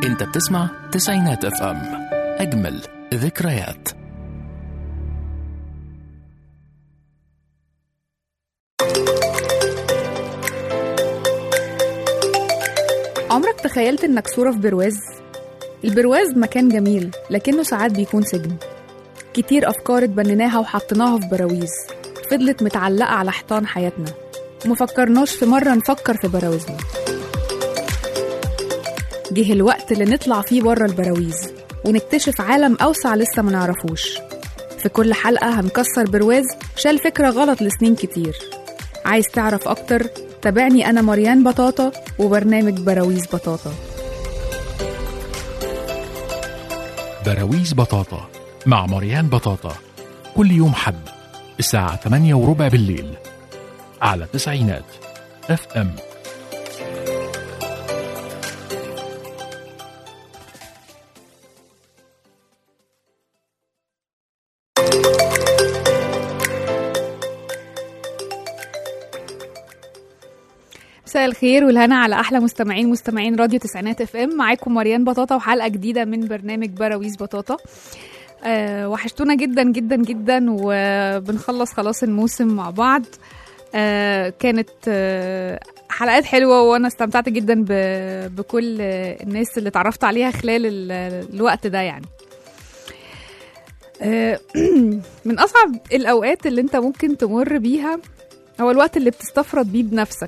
انت بتسمع تسعينات اف ام اجمل ذكريات عمرك تخيلت انك صورة في برواز؟ البرواز مكان جميل لكنه ساعات بيكون سجن كتير أفكار اتبنيناها وحطيناها في براويز فضلت متعلقة على حيطان حياتنا ومفكرناش في مرة نفكر في براويزنا جه الوقت اللي نطلع فيه بره البراويز ونكتشف عالم أوسع لسه ما نعرفوش في كل حلقة هنكسر برواز شال فكرة غلط لسنين كتير عايز تعرف أكتر تابعني أنا مريان بطاطا وبرنامج براويز بطاطا براويز بطاطا مع مريان بطاطا كل يوم حد الساعة 8 وربع بالليل على تسعينات اف ام مساء الخير والهنا على احلى مستمعين مستمعين راديو تسعينات اف ام معاكم مريان بطاطا وحلقه جديده من برنامج براويز بطاطا أه وحشتونا جدا جدا جدا وبنخلص خلاص الموسم مع بعض أه كانت أه حلقات حلوه وانا استمتعت جدا ب- بكل الناس اللي اتعرفت عليها خلال ال- الوقت ده يعني أه من اصعب الاوقات اللي انت ممكن تمر بيها هو الوقت اللي بتستفرد بيه بنفسك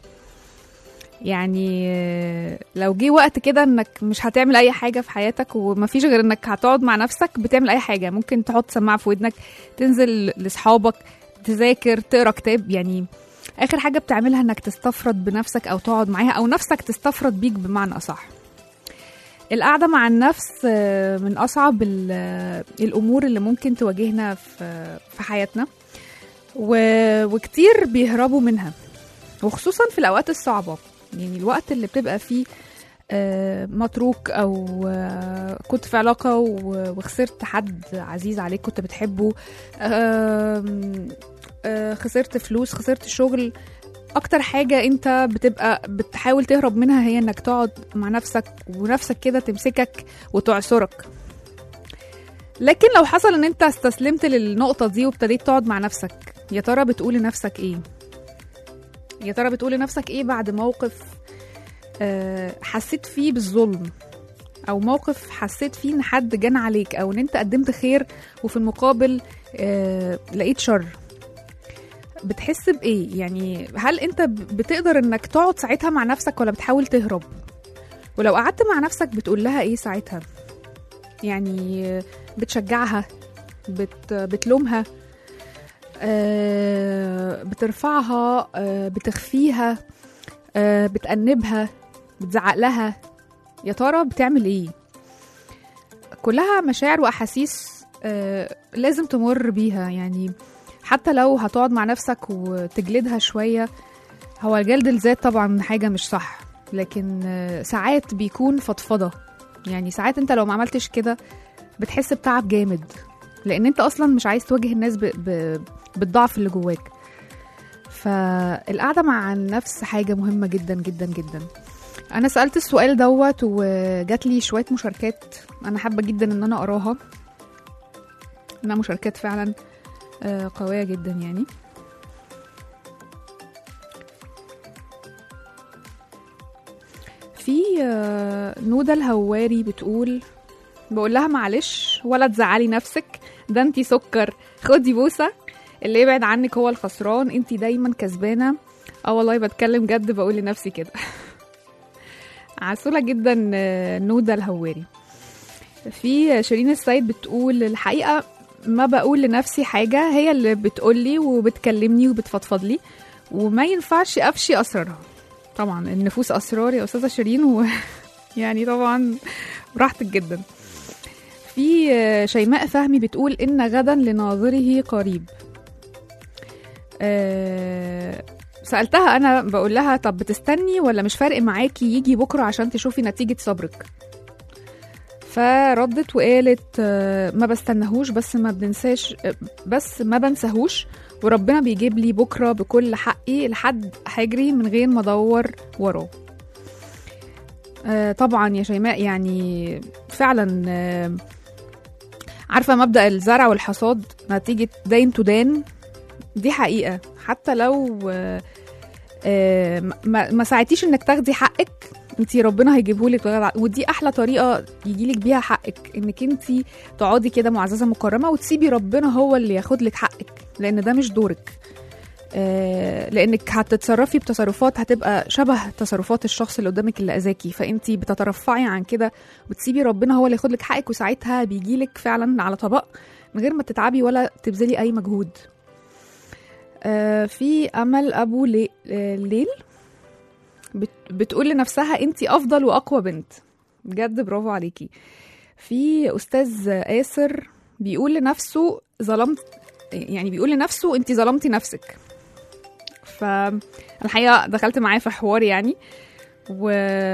يعني آه، لو جه وقت كده انك مش هتعمل اي حاجه في حياتك ومفيش غير انك هتقعد مع نفسك بتعمل اي حاجه ممكن تحط سماعه في ودنك تنزل لاصحابك تذاكر تقرا كتاب يعني اخر حاجه بتعملها انك تستفرد بنفسك او تقعد معاها او نفسك تستفرد بيك بمعنى اصح القعده مع النفس آه، من اصعب ال- آه، الامور اللي ممكن تواجهنا في في حياتنا و- وكتير بيهربوا منها وخصوصا في الاوقات الصعبه يعني الوقت اللي بتبقى فيه آه، متروك او آه، كنت في علاقه و- وخسرت حد عزيز عليك كنت بتحبه آم، آه، خسرت فلوس خسرت شغل اكتر حاجه انت بتبقى بتحاول تهرب منها هي انك تقعد مع نفسك ونفسك كده تمسكك وتعصرك لكن لو حصل ان انت استسلمت للنقطه دي وابتديت تقعد مع نفسك يا ترى بتقول لنفسك ايه يا ترى بتقول لنفسك ايه بعد موقف آه، حسيت فيه بالظلم او موقف حسيت فيه ان حد جان عليك او ان انت قدمت خير وفي المقابل آه، لقيت شر بتحس بايه يعني هل انت ب- بتقدر انك تقعد ساعتها مع نفسك ولا بتحاول تهرب ولو قعدت مع نفسك بتقول لها ايه ساعتها يعني آه، بتشجعها بت بتلومها آه، بترفعها آه، بتخفيها آه، بتأنبها بتزعق لها يا ترى بتعمل ايه كلها مشاعر واحاسيس آه، لازم تمر بيها يعني حتى لو هتقعد مع نفسك وتجلدها شوية هو جلد الذات طبعا حاجة مش صح لكن آه، ساعات بيكون فضفضة يعني ساعات انت لو ما عملتش كده بتحس بتعب جامد لان انت اصلا مش عايز تواجه الناس ب... ب... بالضعف اللي جواك فالقعدة مع النفس حاجة مهمة جدا جدا جدا أنا سألت السؤال دوت وجات لي شوية مشاركات أنا حابة جدا إن أنا أقراها إنها مشاركات فعلا آه، قوية جدا يعني في آه، نودة الهواري بتقول بقول لها معلش ولا تزعلي نفسك ده انتي سكر خدي بوسه اللي يبعد عنك هو الخسران انتي دايما كسبانه اه والله بتكلم جد بقول لنفسي كده عسولة جدا آه، نودة الهواري في شيرين السيد بتقول الحقيقة ما بقول لنفسي حاجة هي اللي بتقولي وبتكلمني وبتفضفض لي وما ينفعش أفشي أسرارها طبعا النفوس أسرار يا أستاذة شيرين و... يعني طبعا براحتك جدا في آه، شيماء فهمي بتقول إن غدا لناظره قريب آه، سألتها أنا بقول لها طب بتستني ولا مش فارق معاكي يجي بكرة عشان تشوفي نتيجة صبرك فردت وقالت آه، ما بستناهوش بس ما بنساش آه، بس ما بنساهوش وربنا بيجيب لي بكرة بكل حقي لحد هجري من غير ما أدور وراه آه طبعا يا شيماء يعني فعلا آه عارفة مبدأ الزرع والحصاد نتيجة دين تدان دي حقيقة حتى لو آه آه ما, ما ساعدتيش انك تاخدي حقك انت ربنا هيجيبهولك بغير- ودي احلى طريقه يجيلك بيها حقك انك انت تقعدي كده معززه مكرمه وتسيبي ربنا هو اللي ياخد لك حقك لان ده مش دورك آه، لانك هتتصرفي بتصرفات هتبقى شبه تصرفات الشخص اللي قدامك اللي اذاكي فانت بتترفعي عن كده وتسيبي ربنا هو اللي ياخد لك حقك وساعتها بيجيلك فعلا على طبق من غير ما تتعبي ولا تبذلي اي مجهود آه، في امل ابو لي- آه، ليل بت- بتقول لنفسها انت افضل واقوى بنت بجد برافو عليكي في استاذ آسر بيقول لنفسه ظلمت يعني بيقول لنفسه انت ظلمتي نفسك فالحقيقه دخلت معاه في حوار يعني و...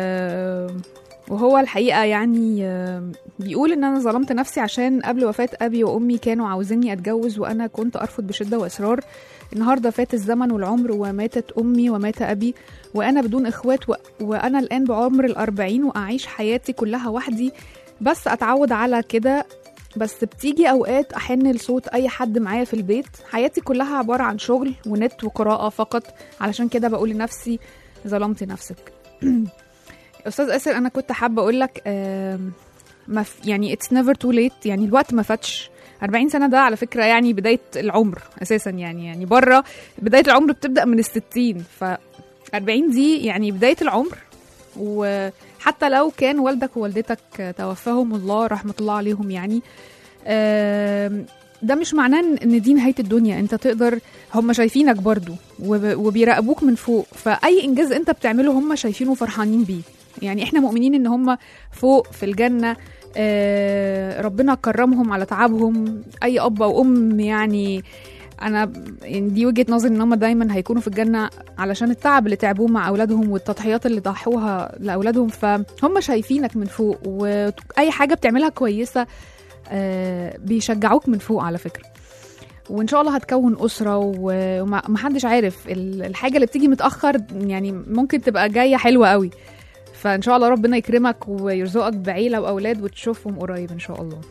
وهو الحقيقه يعني آه، بيقول ان انا ظلمت نفسي عشان قبل وفاه ابي وامي كانوا عاوزيني اتجوز وانا كنت ارفض بشده واصرار النهارده فات الزمن والعمر وماتت امي ومات ابي وانا بدون اخوات و... وانا الان بعمر الأربعين واعيش حياتي كلها وحدي بس اتعود على كده بس بتيجي اوقات احن لصوت اي حد معايا في البيت حياتي كلها عباره عن شغل ونت وقراءه فقط علشان كده بقول لنفسي ظلمتي نفسك استاذ اسر انا كنت حابه اقول لك ما ف- يعني اتس نيفر تو ليت يعني الوقت ما فاتش 40 سنه ده على فكره يعني بدايه العمر اساسا يعني يعني بره بدايه العمر بتبدا من الستين ف 40 دي يعني بدايه العمر وحتى لو كان والدك ووالدتك توفاهم الله رحمه الله عليهم يعني آم، ده مش معناه إن- ان دي نهايه الدنيا انت تقدر هم شايفينك برضو وب- وبيراقبوك من فوق فاي انجاز انت بتعمله هم شايفينه وفرحانين بيه يعني احنا مؤمنين ان هم فوق في الجنه آه، ربنا كرمهم على تعبهم اي اب او ام يعني انا ب- يعني دي وجهه نظري ان هم دايما هيكونوا في الجنه علشان التعب اللي تعبوه مع اولادهم والتضحيات اللي ضحوها لاولادهم فهم شايفينك من فوق واي حاجه بتعملها كويسه آه، بيشجعوك من فوق على فكره وان شاء الله هتكون اسره و- وما ما حدش عارف ال- الحاجه اللي بتيجي متاخر يعني ممكن تبقى جايه حلوه قوي فان شاء الله ربنا يكرمك ويرزقك بعيله واولاد وتشوفهم قريب ان شاء الله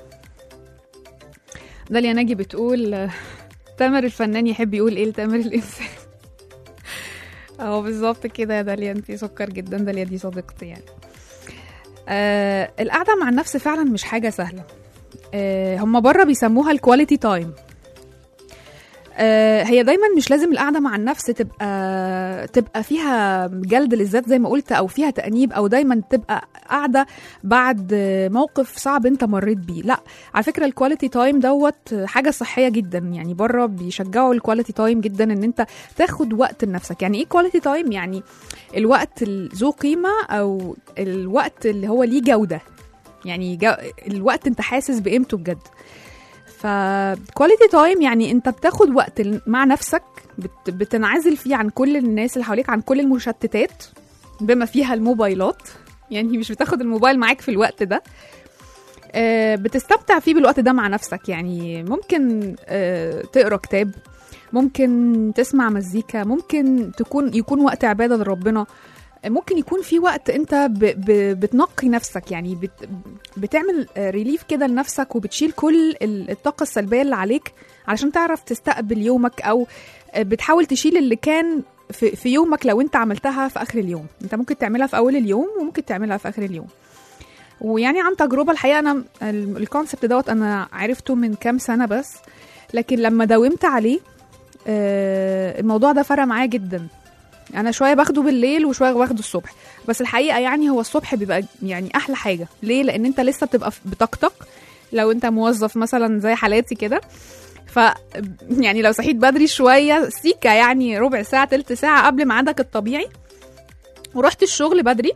داليا ناجي بتقول آه، تامر الفنان يحب يقول ايه لتامر الانسان اه بالظبط كده يا داليا انت سكر جدا داليا دي صديقتي يعني آه القعده مع النفس فعلا مش حاجه سهله آه هم بره بيسموها الكواليتي تايم آه، هي دايما مش لازم القعده مع النفس تبقى تبقى فيها جلد للذات زي ما قلت او فيها تانيب او دايما تبقى قاعده بعد موقف صعب انت مريت بيه لا على فكره الكواليتي تايم دوت حاجه صحيه جدا يعني بره بيشجعوا الكواليتي تايم جدا ان انت تاخد وقت لنفسك يعني ايه كواليتي تايم يعني الوقت ال- ذو قيمه او الوقت اللي هو ليه جوده يعني جو الوقت انت حاسس بقيمته بجد فكواليتي تايم يعني انت بتاخد وقت ال- مع نفسك بت بتنعزل فيه عن كل الناس اللي حواليك عن كل المشتتات بما فيها الموبايلات يعني مش بتاخد الموبايل معاك في الوقت ده آه، بتستمتع فيه بالوقت ده مع نفسك يعني ممكن آه، تقرا كتاب ممكن تسمع مزيكا ممكن تكون يكون وقت عباده لربنا ممكن يكون في وقت انت ب ب بتنقي نفسك يعني بت بتعمل ريليف كده لنفسك وبتشيل كل ال- الطاقه السلبيه اللي عليك علشان تعرف تستقبل يومك او بتحاول تشيل اللي كان في, في يومك لو انت عملتها في اخر اليوم انت ممكن تعملها في اول اليوم وممكن تعملها في اخر اليوم ويعني عن تجربه الحقيقه انا ال- الكونسبت دوت انا عرفته من كام سنه بس لكن لما داومت عليه آه، الموضوع ده فرق معايا جدا انا شويه باخده بالليل وشويه باخده الصبح بس الحقيقه يعني هو الصبح بيبقى يعني احلى حاجه ليه لان انت لسه بتبقى في- بطاقتك لو انت موظف مثلا زي حالاتي كده ف يعني لو صحيت بدري شويه سيكا يعني ربع ساعه تلت ساعه قبل ميعادك الطبيعي ورحت الشغل بدري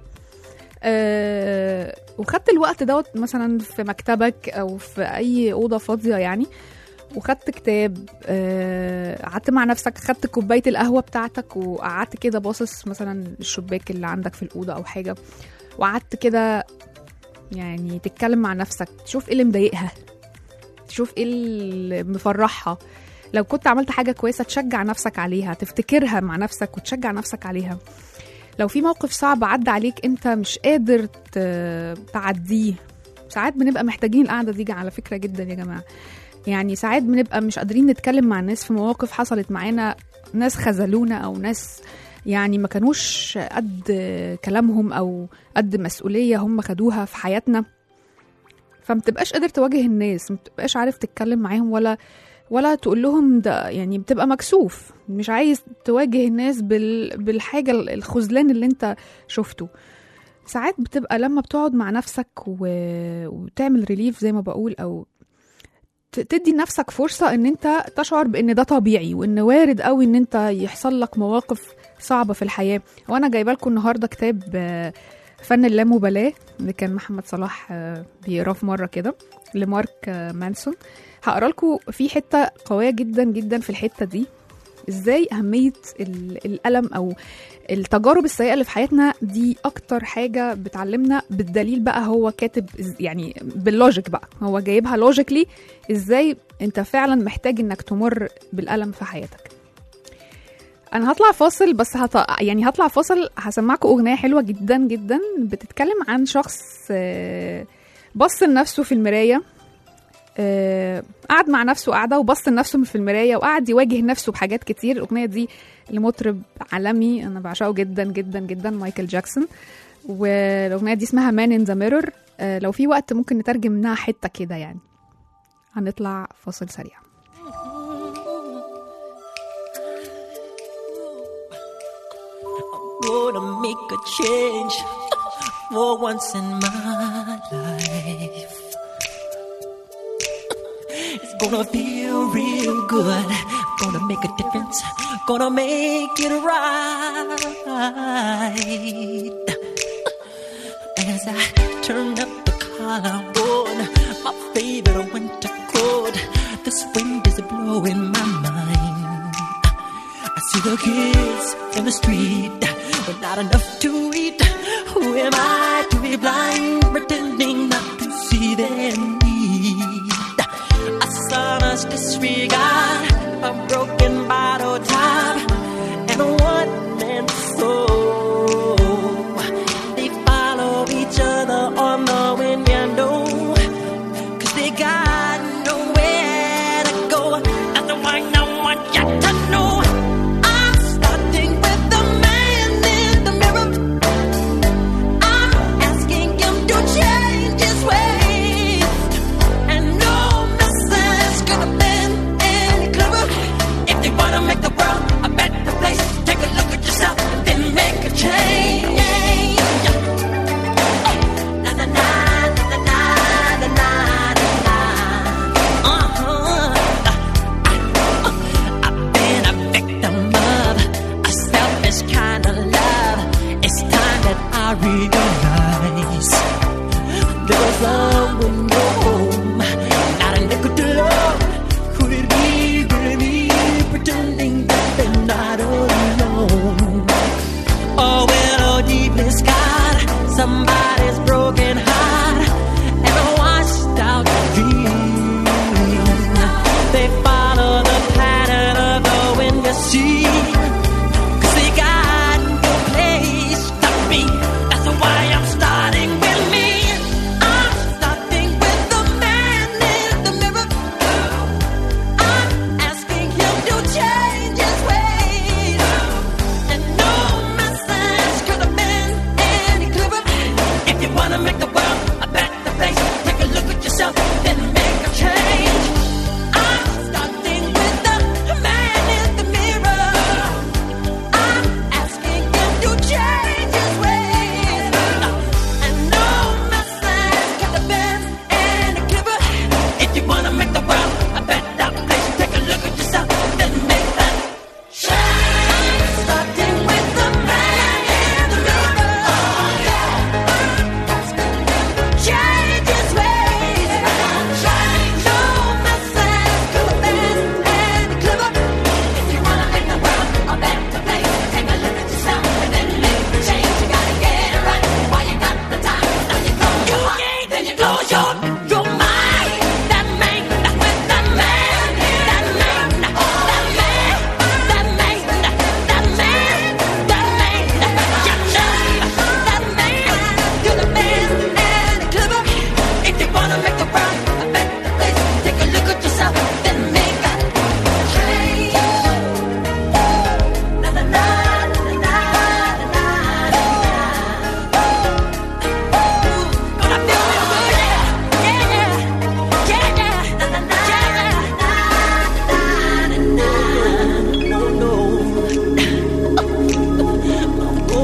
أه وخدت الوقت دوت مثلا في مكتبك او في اي اوضه فاضيه يعني وخدت كتاب آه، قعدت مع نفسك خدت كوبايه القهوه بتاعتك وقعدت كده باصص مثلا الشباك اللي عندك في الاوضه او حاجه وقعدت كده يعني تتكلم مع نفسك تشوف ايه اللي مضايقها تشوف ايه اللي مفرحها لو كنت عملت حاجه كويسه تشجع نفسك عليها تفتكرها مع نفسك وتشجع نفسك عليها لو في موقف صعب عدى عليك انت مش قادر ت- تعديه ساعات بنبقى محتاجين القعده دي على فكره جدا يا جماعه يعني ساعات بنبقى مش قادرين نتكلم مع الناس في مواقف حصلت معانا ناس خذلونا او ناس يعني ما كانوش قد كلامهم او قد مسؤوليه هم خدوها في حياتنا فمتبقاش قادر تواجه الناس متبقاش عارف تتكلم معاهم ولا ولا تقول لهم ده يعني بتبقى مكسوف مش عايز تواجه الناس بال... بالحاجة الخذلان اللي انت شفته ساعات بتبقى لما بتقعد مع نفسك و... وتعمل ريليف زي ما بقول او ت- تدي لنفسك فرصة ان انت تشعر بان ده طبيعي وان وارد قوي ان انت يحصل لك مواقف صعبة في الحياة وانا جايبه لكم النهاردة كتاب آه، فن اللامبالاة اللي كان محمد صلاح آه، بيقراه في مرة كده لمارك آه، مانسون هقرا لكم في حته قويه جدا جدا في الحته دي ازاي اهميه ال- الالم او التجارب السيئه اللي في حياتنا دي اكتر حاجه بتعلمنا بالدليل بقى هو كاتب إز- يعني باللوجيك بقى هو جايبها لوجيكلي ازاي انت فعلا محتاج انك تمر بالالم في حياتك انا هطلع فاصل بس هط... يعني هطلع فاصل هسمعكم اغنيه حلوه جدا جدا بتتكلم عن شخص آه، بص لنفسه في المرايه آه، قعد مع نفسه قعده وبص لنفسه في المرايه وقعد يواجه نفسه بحاجات كتير الاغنيه دي لمطرب عالمي انا بعشقه جدا جدا جدا مايكل جاكسون والاغنيه دي اسمها مان ان ذا ميرور لو في وقت ممكن نترجم منها حته كده يعني هنطلع فاصل سريع gonna make a change for once in my life. It's gonna feel real good. Gonna make a difference. Gonna make it right. As I turn up the collar on my favorite winter coat, this wind is blowing my mind. I see the kids in the street with not enough to eat. Who am I to be blind, pretending not to see their need? A son's disregard, a broken bottle top, and a one-man soul. They follow each other on the window. Cause they got nowhere to go. That's the one I want you to know. I'm starting with the man in the mirror. I'm asking him to change his ways. And no message could have been any clearer. If you wanna make the world a better place, take a look at yourself and then make a change. Na na na na na na na na. Uh-huh. I've been a victim of a selfish kind of love. It's time that I realize there was love with no home, not a nickel to love. Could it be really pretending that they're not alone? Oh, well, oh, deep in sky, somebody's broken heart and a washed out dream. They follow the pattern of the wind you see. Cause they got no place to be. That's why I'm starting with me. I'm starting with the man in the mirror. I'm asking him to change his ways. And no message could have been any clearer. If you wanna make the world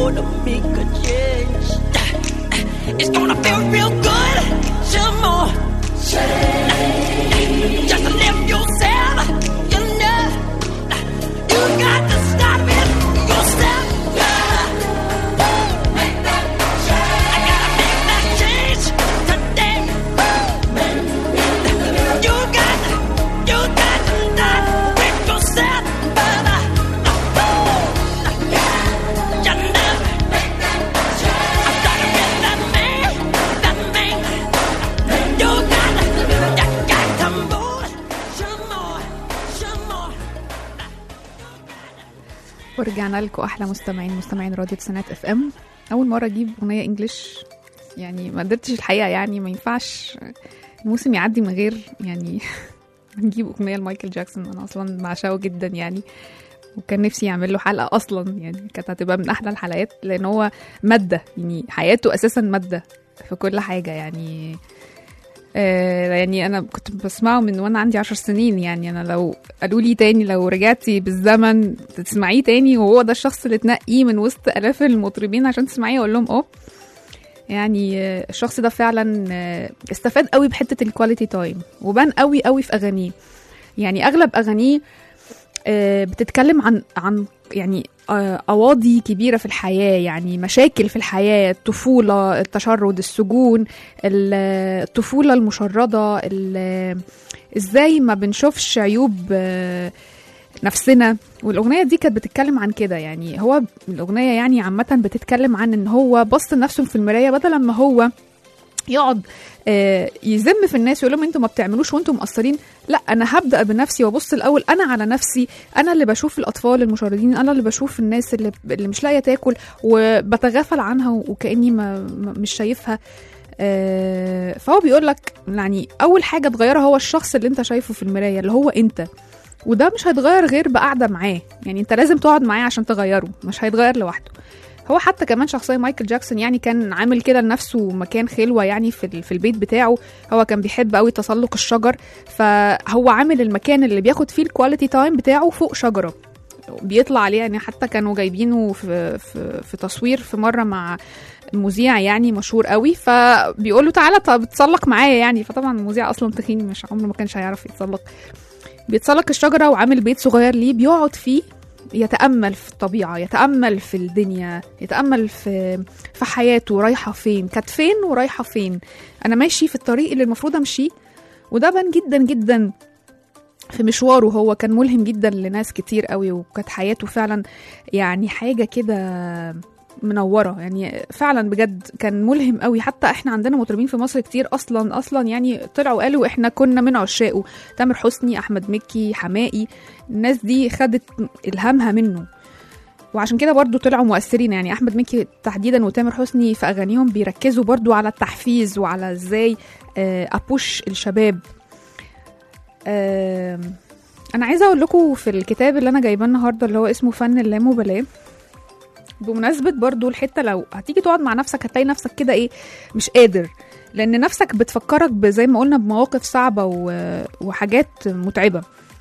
gonna make a change. It's gonna feel real good. Some more. Just live yourself. You know, you got to start with yourself. I gotta make that change today. You got, you got to start with yourself, brother. You know, I started with that man, that man. You got, you got to move some more, some more. ورجعنا لكم احلى مستمعين مستمعين راديو سنات اف ام اول مره اجيب اغنيه انجلش يعني ما قدرتش الحقيقه يعني ما ينفعش الموسم يعدي من غير يعني نجيب اغنيه لمايكل جاكسون انا اصلا بعشقه جدا يعني وكان نفسي يعمل له حلقه اصلا يعني كانت هتبقى من احلى الحلقات لان هو ماده يعني حياته اساسا ماده في كل حاجه يعني آه يعني انا كنت بسمعه من وانا عندي عشر سنين يعني انا لو قالوا لي تاني لو رجعتي بالزمن تسمعيه تاني وهو ده الشخص اللي تنقيه من وسط الاف المطربين عشان تسمعيه اقول لهم اه يعني آه، الشخص ده فعلا آه، استفاد قوي بحته الكواليتي تايم وبان قوي قوي في اغانيه يعني اغلب اغانيه آه، بتتكلم عن عن يعني آه، قواضي كبيرة في الحياة يعني مشاكل في الحياة الطفولة التشرد السجون ال- الطفولة المشردة ال- ازاي ما بنشوفش عيوب آه، نفسنا والاغنيه دي كانت بتتكلم عن كده يعني هو الاغنيه يعني عامه بتتكلم عن ان هو بص لنفسه في المرايه بدل ما هو يقعد آه، يذم في الناس ويقول لهم انتوا ما بتعملوش وانتوا مقصرين لا انا هبدا بنفسي وابص الاول انا على نفسي انا اللي بشوف الاطفال المشردين انا اللي بشوف الناس اللي, اللي مش لاقيه تاكل وبتغافل عنها وكاني ما ما- مش شايفها آه، فهو بيقول لك يعني اول حاجه تغيرها هو الشخص اللي انت شايفه في المرايه اللي هو انت وده مش هيتغير غير بقعده معاه يعني انت لازم تقعد معاه عشان تغيره مش هيتغير لوحده هو حتى كمان شخصيه مايكل جاكسون يعني كان عامل كده لنفسه مكان خلوه يعني في ال- في البيت بتاعه هو كان بيحب قوي تسلق الشجر فهو عامل المكان اللي بياخد فيه الكواليتي تايم بتاعه فوق شجره بيطلع عليه يعني حتى كانوا جايبينه في في, في تصوير في مره مع مذيع يعني مشهور قوي فبيقول له تعالى طب تسلق معايا يعني فطبعا المذيع اصلا تخين مش عمره ما كانش هيعرف يتسلق بيتسلق الشجره وعامل بيت صغير ليه بيقعد فيه يتامل في الطبيعه يتامل في الدنيا يتامل في في حياته رايحه فين كانت فين ورايحه فين انا ماشي في الطريق اللي المفروض امشيه وده بان جدا جدا في مشواره هو كان ملهم جدا لناس كتير قوي وكانت حياته فعلا يعني حاجه كده منوره يعني فعلا بجد كان ملهم قوي حتى احنا عندنا مطربين في مصر كتير اصلا اصلا يعني طلعوا قالوا احنا كنا من عشاقه تامر حسني احمد مكي حمائي الناس دي خدت الهامها منه وعشان كده برضو طلعوا مؤثرين يعني احمد مكي تحديدا وتامر حسني في اغانيهم بيركزوا برضو على التحفيز وعلى ازاي آه، ابوش الشباب آم، انا عايزه اقول لكم في الكتاب اللي انا جايباه النهارده اللي هو اسمه فن اللامبالاه بمناسبه برضو الحته لو هتيجي تقعد مع نفسك هتلاقي نفسك كده ايه مش قادر لان نفسك بتفكرك زي ما قلنا بمواقف صعبه و- وحاجات متعبه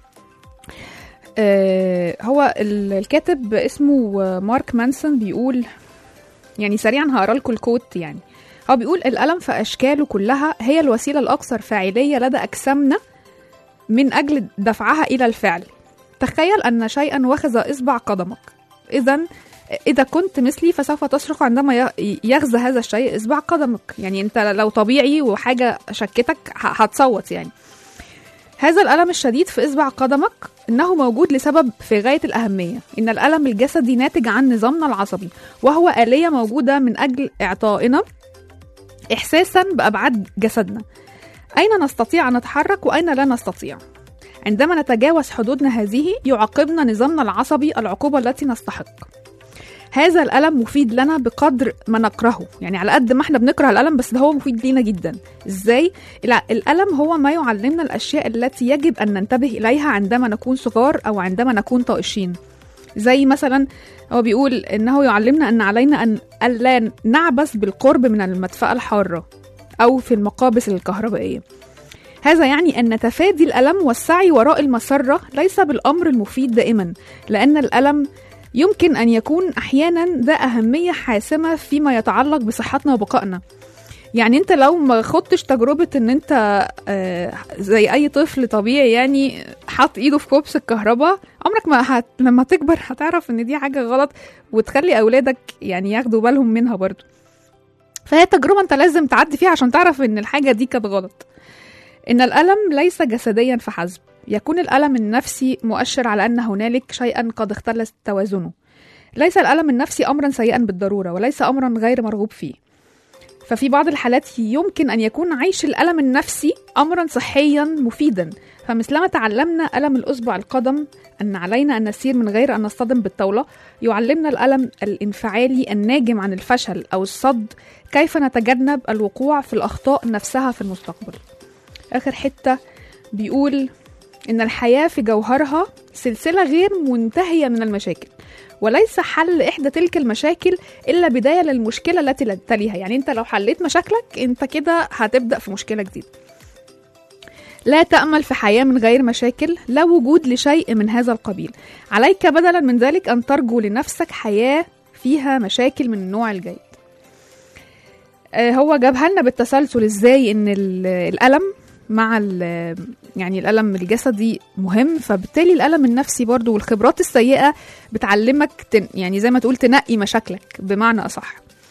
آه، هو ال- الكاتب اسمه مارك مانسون بيقول يعني سريعا هقرا لكم الكوت يعني هو بيقول الألم في أشكاله كلها هي الوسيلة الأكثر فاعلية لدى أجسامنا من أجل دفعها إلى الفعل تخيل أن شيئا وخز إصبع قدمك إذا إذا كنت مثلي فسوف تصرخ عندما ي- يغزى هذا الشيء إصبع قدمك يعني أنت لو طبيعي وحاجة شكتك ه- هتصوت يعني هذا الألم الشديد في إصبع قدمك إنه موجود لسبب في غاية الأهمية إن الألم الجسدي ناتج عن نظامنا العصبي وهو آلية موجودة من أجل إعطائنا إحساسا بأبعاد جسدنا أين نستطيع أن نتحرك وأين لا نستطيع عندما نتجاوز حدودنا هذه يعاقبنا نظامنا العصبي العقوبة التي نستحق هذا الألم مفيد لنا بقدر ما نكرهه يعني على قد ما احنا بنكره الألم بس ده هو مفيد لينا جدا ازاي؟ لا الألم هو ما يعلمنا الأشياء التي يجب أن ننتبه إليها عندما نكون صغار أو عندما نكون طائشين زي مثلا هو بيقول انه يعلمنا ان علينا ان الا نعبث بالقرب من المدفأة الحارة او في المقابس الكهربائية هذا يعني ان تفادي الالم والسعي وراء المسرة ليس بالامر المفيد دائما لان الالم يمكن أن يكون أحيانا ده أهمية حاسمة فيما يتعلق بصحتنا وبقائنا يعني انت لو ما خدتش تجربة ان انت آه، زي اي طفل طبيعي يعني حط ايده في كوبس الكهرباء عمرك ما هت... لما تكبر هتعرف ان دي حاجة غلط وتخلي اولادك يعني ياخدوا بالهم منها برضو فهي تجربة انت لازم تعدي فيها عشان تعرف ان الحاجة دي كانت غلط ان الالم ليس جسديا فحسب يكون الالم النفسي مؤشر على ان هنالك شيئا قد اختل توازنه ليس الالم النفسي امرا سيئا بالضروره وليس امرا غير مرغوب فيه ففي بعض الحالات يمكن ان يكون عيش الالم النفسي امرا صحيا مفيدا فمثلما تعلمنا الم الاصبع القدم ان علينا ان نسير من غير ان نصطدم بالطاوله يعلمنا الالم الانفعالي الناجم عن الفشل او الصد كيف نتجنب الوقوع في الاخطاء نفسها في المستقبل اخر حته بيقول ان الحياه في جوهرها سلسله غير منتهيه من المشاكل وليس حل احدى تلك المشاكل الا بدايه للمشكله التي تليها يعني انت لو حليت مشاكلك انت كده هتبدا في مشكله جديده لا تأمل في حياة من غير مشاكل لا وجود لشيء من هذا القبيل عليك بدلا من ذلك أن ترجو لنفسك حياة فيها مشاكل من النوع الجيد آه، هو جابها لنا بالتسلسل ازاي ان ال- الألم مع ال- يعني الألم الجسدي مهم فبالتالي الألم النفسي برضو والخبرات السيئة بتعلمك تن يعني زي ما تقول تنقي مشاكلك بمعنى أصح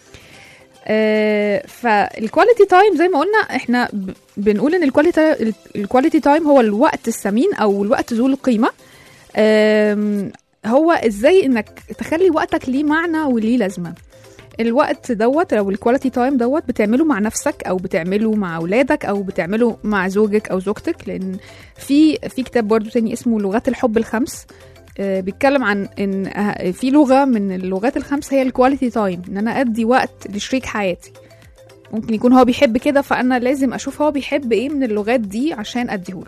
آه، فالكواليتي تايم زي ما قلنا احنا ب- بنقول ان الكواليتي الكواليتي تايم هو الوقت الثمين او الوقت ذو القيمه آم، هو ازاي انك تخلي وقتك ليه معنى وليه لازمه الوقت دوت او الكواليتي تايم دوت بتعمله مع نفسك او بتعمله مع اولادك او بتعمله مع زوجك او زوجتك لان في في كتاب برضو تاني اسمه لغات الحب الخمس آه، بيتكلم عن ان أه- في لغه من اللغات الخمس هي الكواليتي تايم ان انا ادي وقت لشريك حياتي ممكن يكون هو بيحب كده فانا لازم اشوف هو بيحب ايه من اللغات دي عشان اديهوله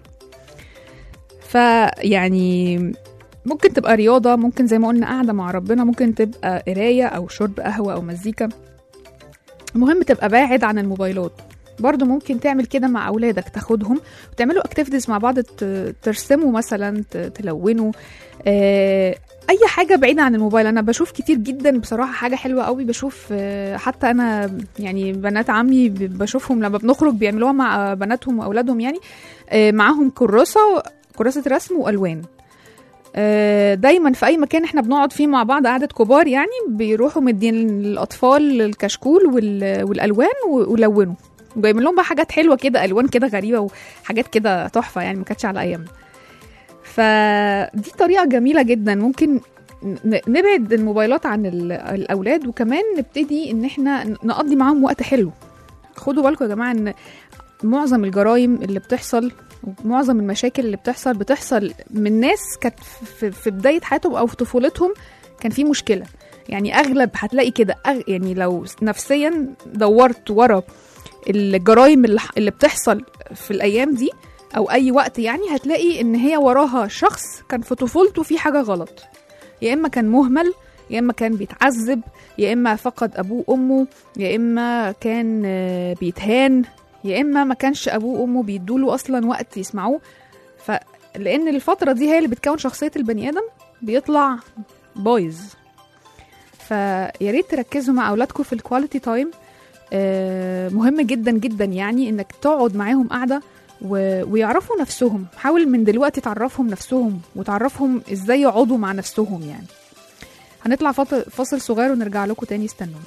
فيعني ممكن تبقى رياضة ممكن زي ما قلنا قاعدة مع ربنا ممكن تبقى قراية أو شرب قهوة أو مزيكا المهم تبقى باعد عن الموبايلات برضو ممكن تعمل كده مع أولادك تاخدهم وتعملوا اكتيفيتيز مع بعض ت- ترسموا مثلا ت- تلونوا آه، أي حاجة بعيدة عن الموبايل أنا بشوف كتير جدا بصراحة حاجة حلوة قوي بشوف آه، حتى أنا يعني بنات عمي ب- بشوفهم لما بنخرج بيعملوها مع بناتهم وأولادهم يعني آه، معاهم كراسة كراسة رسم وألوان آه، دايما في اي مكان احنا بنقعد فيه مع بعض قعده كبار يعني بيروحوا مدين الاطفال الكشكول وال- والالوان و- ولونوا وجايبين لهم بقى حاجات حلوه كده الوان كده غريبه وحاجات كده تحفه يعني ما كانتش على ايامنا فدي طريقه جميله جدا ممكن ن- نبعد الموبايلات عن ال- الاولاد وكمان نبتدي ان احنا نقضي معاهم وقت حلو خدوا بالكم يا جماعه ان معظم الجرائم اللي بتحصل ومعظم المشاكل اللي بتحصل بتحصل من ناس كانت في, في بدايه حياتهم او في طفولتهم كان في مشكله يعني اغلب هتلاقي كده أغ... يعني لو نفسيا دورت ورا الجرائم اللي, اللي بتحصل في الايام دي او اي وقت يعني هتلاقي ان هي وراها شخص كان في طفولته في حاجه غلط يا اما كان مهمل يا اما كان بيتعذب يا اما فقد ابوه وامه يا اما كان آه، بيتهان يا اما ما كانش ابوه وامه بيدوله اصلا وقت يسمعوه فلان الفتره دي هي اللي بتكون شخصيه البني ادم بيطلع بايظ فيا ريت تركزوا مع اولادكم في الكواليتي تايم مهم جدا جدا يعني انك تقعد معاهم قاعده و... ويعرفوا نفسهم حاول من دلوقتي تعرفهم نفسهم وتعرفهم ازاي يقعدوا مع نفسهم يعني هنطلع فاصل فاصل صغير ونرجع لكم تاني استنونا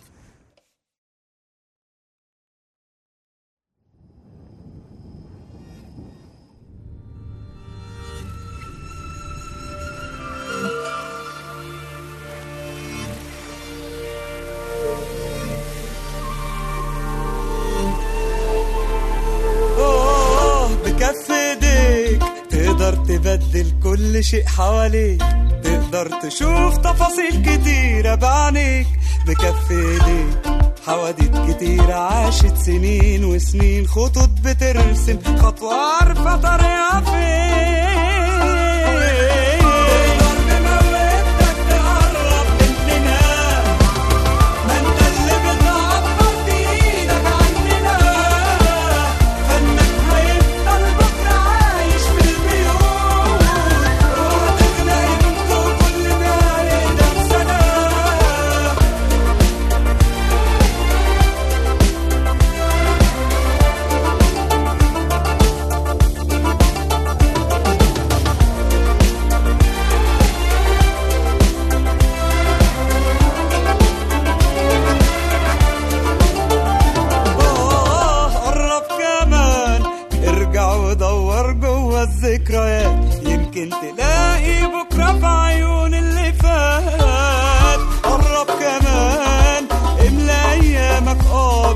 أوه بكف ايديك تقدر تبدل كل شيء حواليك تقدر تشوف تفاصيل كتيرة بعينيك بكف ايديك حواديت كتيرة عاشت سنين وسنين خطوط بترسم خطوة عارفة طريقها فين تقدر بموهبتك تقرب مننا ما انت اللي بتعبر بايدك عننا فنك هيفضل بكره عايش في البيوت وهتغنى انت وكل ما يقدر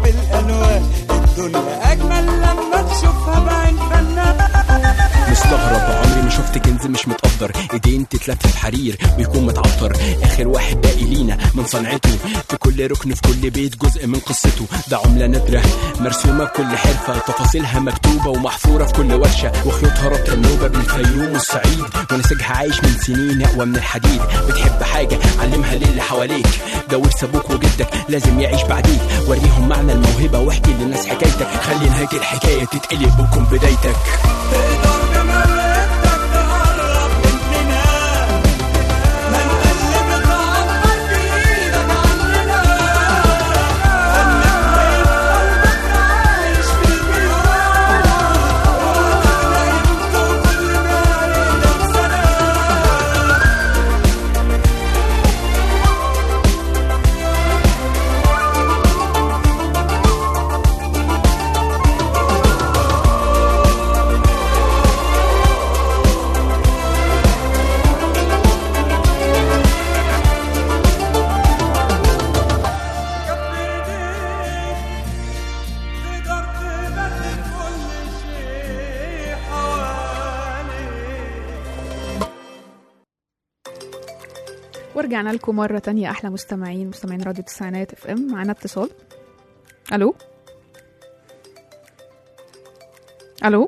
بالالوان الدنيا اجمل لما تشوفها بعين فنان مستغرب عمري ما شفت كنز مش متقدر ايدين تتلف في حرير ويكون متعطر اخر واحد باقي لينا من صنعته في كل ركن في كل بيت جزء من قصته ده عمله نادره مرسومه بكل حرفه تفاصيلها مكتوبه ومحفوره في كل ورشه وخيوطها رابطه النوبه بالفيوم والصعيد ونسيجها عايش من سنين اقوى من الحديد بتحب حاجه علمها للي حواليك ده ورث ابوك وجدك لازم يعيش بعديك وريهم معنى الموهبه واحكي للناس حكايتك خلي نهايه الحكايه تتقلب وتكون بدايتك تقدر بمرتك تقرب مننا ما انت اللي بتعبر بايدك عننا فنك هيفضل عايش في البيوت وهتلاقي انتوا كل ما علينا سنة تقدر تبدل كل شيء حواليك ورجعنا لكم مرة تانية أحلى مستمعين مستمعين راديو التسعينات اف ام معانا اتصال ألو ألو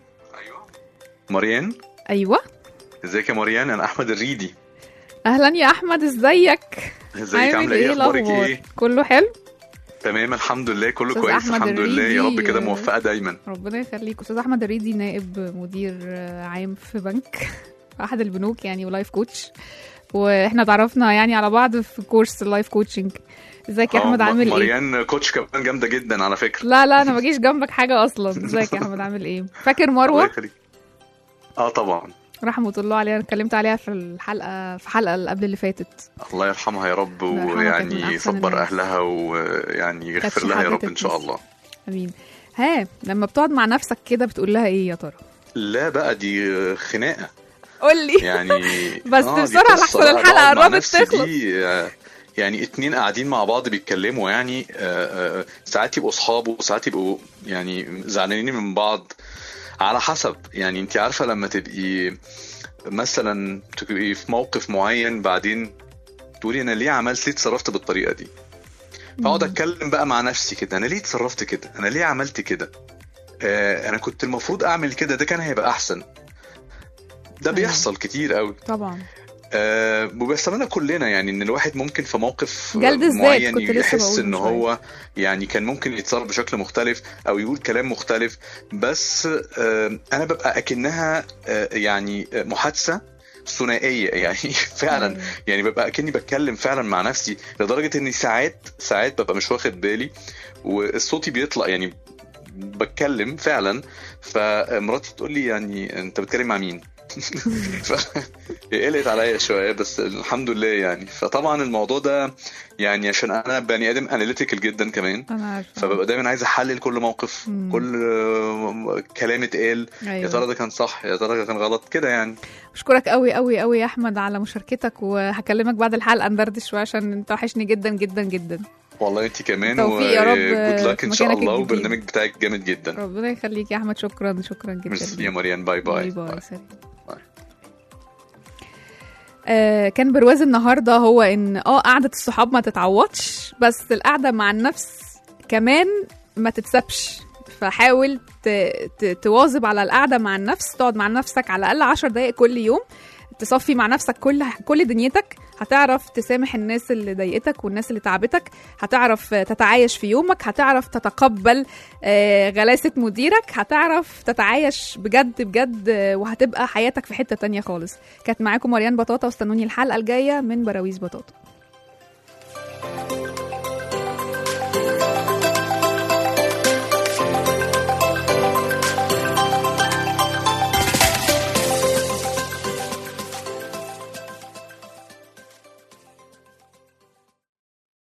مريان أيوة ازيك يا مريان انا احمد الريدي أهلا يا أحمد ازيك ازيك عامله ايه اخبارك الأخبار؟ ايه كله حلو تمام الحمد لله كله أستاذ كويس أحمد الحمد لله يا رب الريدي، كده آه. موفقه دايما ربنا يخليك أستاذ أحمد الريدي نائب مدير عام في بنك في أحد البنوك يعني ولايف كوتش واحنا تعرفنا يعني على بعض في كورس اللايف كوتشنج ازيك يا آه، احمد م- عامل ايه مريان كوتش كمان جامده جدا على فكره لا لا انا ما بجيش جنبك حاجه اصلا ازيك يا احمد عامل ايه فاكر الله مروه يخليك اه طبعا رحمه الله عليها انا اتكلمت عليها في الحلقه في حلقه اللي قبل اللي فاتت الله يرحمها يا رب الله يرحمها، كانت من ويعني أحسن يصبر الناس. اهلها ويعني كانت يغفر لها يا رب شهادة ان شاء الناس. الله امين ها لما بتقعد مع نفسك كده بتقول لها ايه يا ترى لا بقى دي خناقه قول لي يعني بس آه، دي بسرعة قصة لحسن بقى الحلقة بقعد مع قربت نفسي تخلص. دي آه، يعني اتنين قاعدين مع بعض بيتكلموا يعني آه، آه، ساعات يبقوا اصحاب وساعات يبقوا يعني زعلانين من بعض على حسب يعني انت عارفة لما تبقي مثلا تبقي في موقف معين بعدين تقولي انا ليه عملت ليه اتصرفت بالطريقة دي فاقعد اتكلم بقى مع نفسي كده انا ليه اتصرفت كده انا ليه عملت كده آه انا كنت المفروض اعمل كده ده كان هيبقى احسن ده أيوة. بيحصل كتير قوي طبعا آه وبيحصلنا كلنا يعني ان الواحد ممكن في موقف جلد الذات، معين كنت لسه يحس بقول ان من شوية. هو يعني كان ممكن يتصرف بشكل مختلف او يقول كلام مختلف بس آه انا ببقى اكنها آه يعني آه، محادثه ثنائيه يعني فعلا أيوة. يعني ببقى اكني بتكلم فعلا مع نفسي لدرجه اني ساعات ساعات ببقى مش واخد بالي والصوتي بيطلع يعني بتكلم فعلا فمراتي تقول لي يعني انت بتتكلم مع مين؟ ف- قلقت عليا شويه بس الحمد لله يعني فطبعا الموضوع ده يعني عشان انا بني ادم اناليتيكال جدا كمان انا عارفه فببقى دايما عايز احلل كل موقف مم. كل آه، كلام اتقال يا ترى ايوه ده كان صح يا ترى ده كان غلط كده يعني اشكرك قوي قوي قوي يا احمد على مشاركتك وهكلمك بعد الحلقه ندردش شويه عشان انت وحشني جدا جدا جدا والله انت كمان توفيق يا رب جود لك في ان شاء مكانك الله الجديد. والبرنامج بتاعك جامد جدا ربنا يخليك يا احمد شكرا شكرا جدا ميرسي ليك. يا مريان باي باي, باي باي سلام باي. آه كان برواز النهارده هو ان اه قعده الصحاب ما تتعوضش بس القعده مع النفس كمان ما تتسابش فحاول ت... ت... تواظب على القعده مع النفس تقعد مع نفسك على الاقل عشر دقائق كل يوم تصفي مع نفسك كل كل دنيتك هتعرف تسامح الناس اللي ضايقتك والناس اللي تعبتك هتعرف تتعايش في يومك هتعرف تتقبل آه، غلاسة مديرك هتعرف تتعايش بجد بجد آه، وهتبقى حياتك في حتة تانية خالص كانت معاكم مريان بطاطا واستنوني الحلقة الجاية من براويز بطاطا